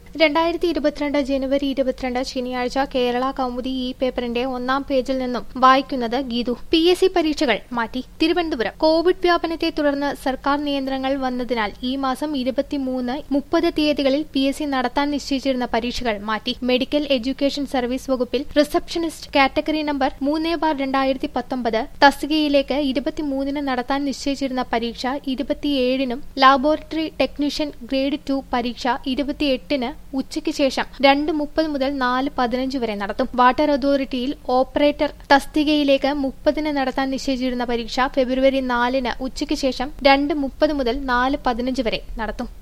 രണ്ടായിരത്തി ഇരുപത്തിരണ്ട് ജനുവരി ഇരുപത്തിരണ്ട് ശനിയാഴ്ച കേരള കൗമുദി ഈ പേപ്പറിന്റെ ഒന്നാം പേജിൽ നിന്നും വായിക്കുന്നത് ഗീതു പി എസ് സി പരീക്ഷകൾ മാറ്റി തിരുവനന്തപുരം കോവിഡ് വ്യാപനത്തെ തുടർന്ന് സർക്കാർ നിയന്ത്രണങ്ങൾ വന്നതിനാൽ ഈ മാസം ഇരുപത്തിമൂന്ന് മുപ്പത് തീയതികളിൽ പി എസ് സി നടത്താൻ നിശ്ചയിച്ചിരുന്ന പരീക്ഷകൾ മാറ്റി മെഡിക്കൽ എഡ്യൂക്കേഷൻ സർവീസ് വകുപ്പിൽ റിസപ്ഷനിസ്റ്റ് കാറ്റഗറി നമ്പർ മൂന്ന് ബാർ രണ്ടായിരത്തി പത്തൊമ്പത് തസ്തികയിലേക്ക് ഇരുപത്തിമൂന്നിന് നടത്താൻ നിശ്ചയിച്ചിരുന്ന പരീക്ഷ ഇരുപത്തിയേഴിനും ലാബോറട്ടറി ടെക്നീഷ്യൻ ഗ്രേഡ് ടു പരീക്ഷ ഇരുപത്തിയെട്ടിന് ഉച്ചയ്ക്ക് ശേഷം രണ്ട് മുപ്പത് മുതൽ നാല് പതിനഞ്ച് വരെ നടത്തും വാട്ടർ അതോറിറ്റിയിൽ ഓപ്പറേറ്റർ തസ്തികയിലേക്ക് മുപ്പതിന് നടത്താൻ നിശ്ചയിച്ചിരുന്ന പരീക്ഷ ഫെബ്രുവരി നാലിന് ഉച്ചയ്ക്ക് ശേഷം രണ്ട് മുപ്പത് മുതൽ നാല് പതിനഞ്ച് വരെ നടത്തും